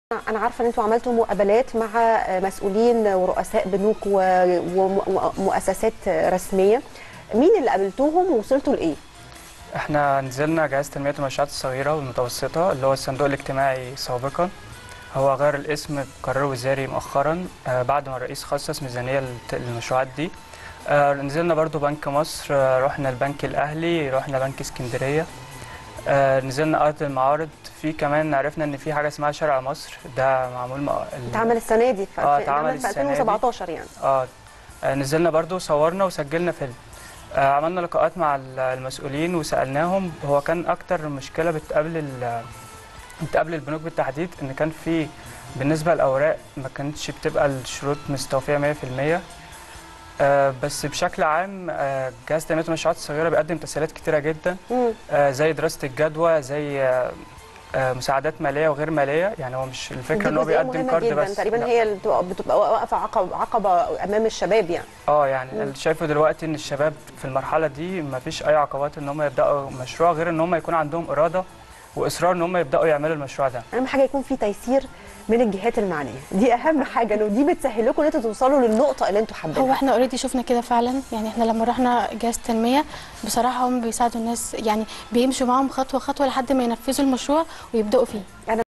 انا عارفه ان انتوا عملتوا مقابلات مع مسؤولين ورؤساء بنوك و- ومؤسسات رسميه مين اللي قابلتوهم ووصلتوا لايه احنا نزلنا جهاز تنمية المنشآت الصغيرة والمتوسطة اللي هو الصندوق الاجتماعي سابقا هو غير الاسم بقرار وزاري مؤخرا آه، بعد ما الرئيس خصص ميزانية للت- للمشروعات دي آه، نزلنا برضو بنك مصر آه، رحنا البنك الأهلي رحنا بنك اسكندرية آه، نزلنا أرض المعارض في كمان عرفنا إن في حاجة اسمها شارع مصر ده معمول مع- ال- اتعمل السنه دي في آه، في- اتعمل اتعمل في السنة دي. 2017 يعني اه آه، نزلنا برضو صورنا وسجلنا فيلم آه، عملنا لقاءات مع ال- المسؤولين وسألناهم هو كان أكتر مشكلة بتقابل ال- بتقابل البنوك بالتحديد إن كان في بالنسبة للأوراق ما كانتش بتبقى الشروط مستوفية 100% آه، بس بشكل عام آه، جهاز تنمية المنشآت الصغيرة بيقدم تسهيلات كتيرة جدا مم. آه، زي دراسة الجدوى زي آه، آه، مساعدات مالية وغير مالية يعني هو مش الفكرة إن هو دي جزئية بيقدم مهمة كارد جدا بس تقريبا لا. هي اللي بتبقى, بتبقى واقفه عقبه عقبه امام الشباب يعني اه يعني مم. اللي شايفه دلوقتي ان الشباب في المرحله دي ما فيش اي عقبات ان هم يبداوا مشروع غير ان هم يكون عندهم اراده واصرار ان هم يبداوا يعملوا المشروع ده اهم حاجه يكون في تيسير من الجهات المعنيه دي اهم حاجه انه دي بتسهل لكم ان انتوا توصلوا للنقطه اللي انتوا هو حابينها احنا اوريدي شفنا كده فعلا يعني احنا لما رحنا جهاز تنميه بصراحه هم بيساعدوا الناس يعني بيمشوا معاهم خطوه خطوه لحد ما ينفذوا المشروع ويبداوا فيه